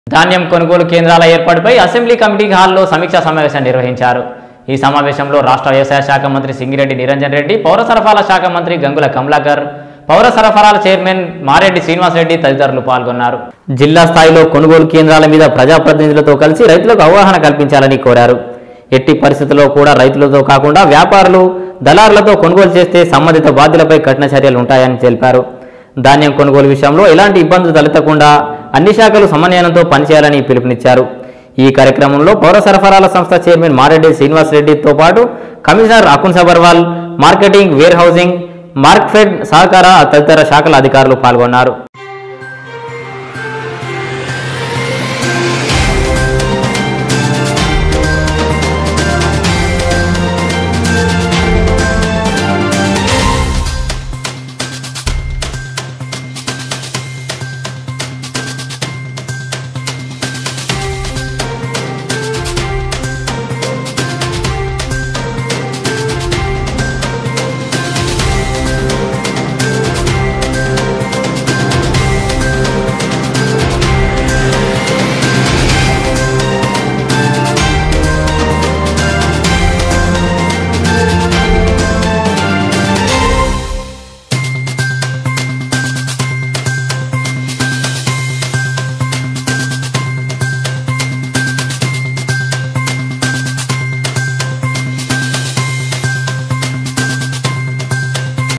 ధాన్యం కొనుగోలు కేంద్రాల ఏర్పాటుపై అసెంబ్లీ కమిటీ హాల్లో సమీక్షా సమావేశం నిర్వహించారు ఈ సమావేశంలో రాష్ట్ర వ్యవసాయ శాఖ మంత్రి సింగిరెడ్డి నిరంజన్ రెడ్డి పౌర సరఫరాల శాఖ మంత్రి గంగుల కమలాకర్ పౌర సరఫరాల చైర్మన్ మారెడ్డి శ్రీనివాసరెడ్డి తదితరులు పాల్గొన్నారు జిల్లా స్థాయిలో కొనుగోలు కేంద్రాల మీద ప్రజాప్రతినిధులతో కలిసి రైతులకు అవగాహన కల్పించాలని కోరారు ఎట్టి పరిస్థితుల్లో కూడా రైతులతో కాకుండా వ్యాపారులు దళారులతో కొనుగోలు చేస్తే సంబంధిత బాధ్యులపై కఠిన చర్యలు ఉంటాయని తెలిపారు ధాన్యం కొనుగోలు విషయంలో ఎలాంటి ఇబ్బందులు తలెత్తకుండా అన్ని శాఖలు సమన్వయంతో పనిచేయాలని పిలుపునిచ్చారు ఈ కార్యక్రమంలో పౌర సరఫరాల సంస్థ చైర్మన్ మారెడ్డి శ్రీనివాసరెడ్డితో పాటు commissioner Akun Sabharwal marketing warehousing Markfed సహకార తదితర శాఖల అధికారులు పాల్గొన్నారు